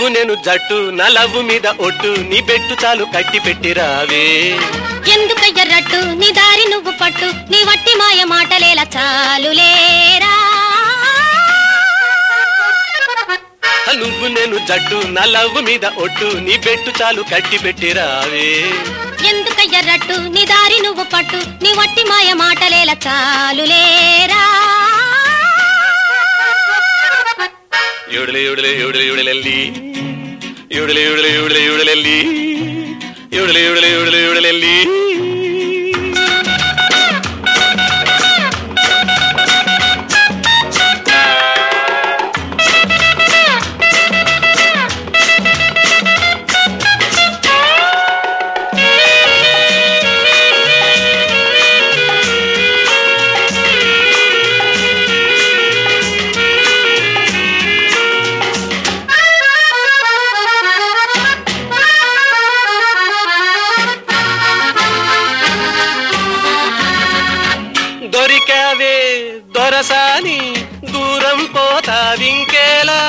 నువ్వు నేను జట్టు నా లవ్వు మీద ఒట్టు నీ బెట్టు చాలు కట్టి పెట్టి రావే ఎందుకయ్యర్రట్టు నీ దారి నువ్వు పట్టు నీ వట్టి మాయ మాటలేలా చాలులేరా నువ్వు నేను జట్టు నా లవ్వు మీద ఒట్టు నీ బెట్టు చాలు కట్టి పెట్టి రావే ఎందుకయ్యర్రట్టు నీ దారి నువ్వు పట్టు నీ వట్టి మాయ మాటలేలా చాలులేరా యోడలే యోడలే యోడలే యోడలెల్లి యోడలే యోడలే యోడలే యోడలెల్లి యోడలే యోడలే యోడలే యోడలెల్లి దొరికావే దొరసాని దూరం పోతావింకేలా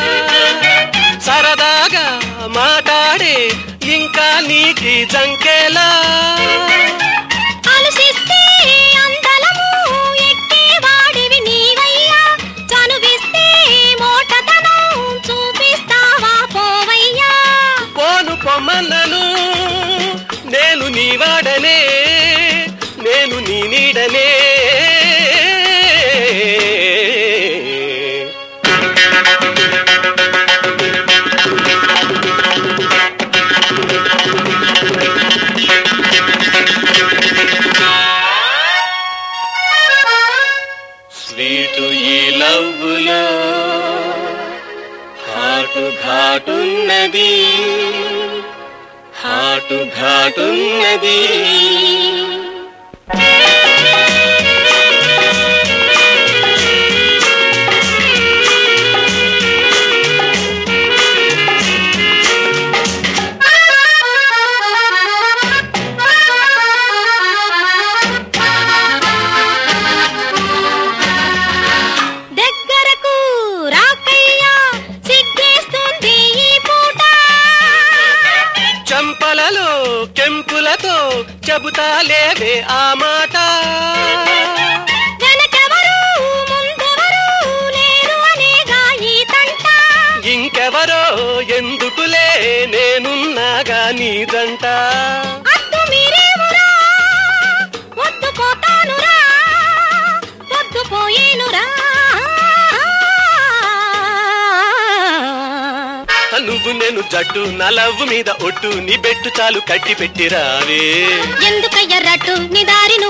సరదాగా మాట్లాడే ఇంకా నీకి జంకేలా అలసిస్తే అందలము ఎక్కేవాడివి నీవయ్యా చనువిస్తే మోటతనం చూపిస్తావా పోవయ్యా పోను పొమ్మన్నను నేను నీ వాడనే నేను నీ నీడనే స్వీటు ఈ లవ్వులో హాటు ఘాటున్నది హాటు ఘాటున్నది దగ్గరకు రాకయ్యా సిగ్గేస్తుంది ఈ పూట చంపలలో కెంపులతో చెబుతా లేవే ఆ మాట వెనకెవరు ముందెవరు లేరు అనేగా ఈ తంట ఇంకెవరో ఎందుకులే నేనున్నాగా నీదంట అద్దు మీరేమురా వద్దు పోతానురా వద్దు పోయేనురా నువ్వు నేను జట్టు నా లవ్వు మీద ఒట్టు నీ బెట్టు చాలు కట్టి పెట్టి రావే ఎందుకయ్యర్రట్టు నీ దారి నువ్వు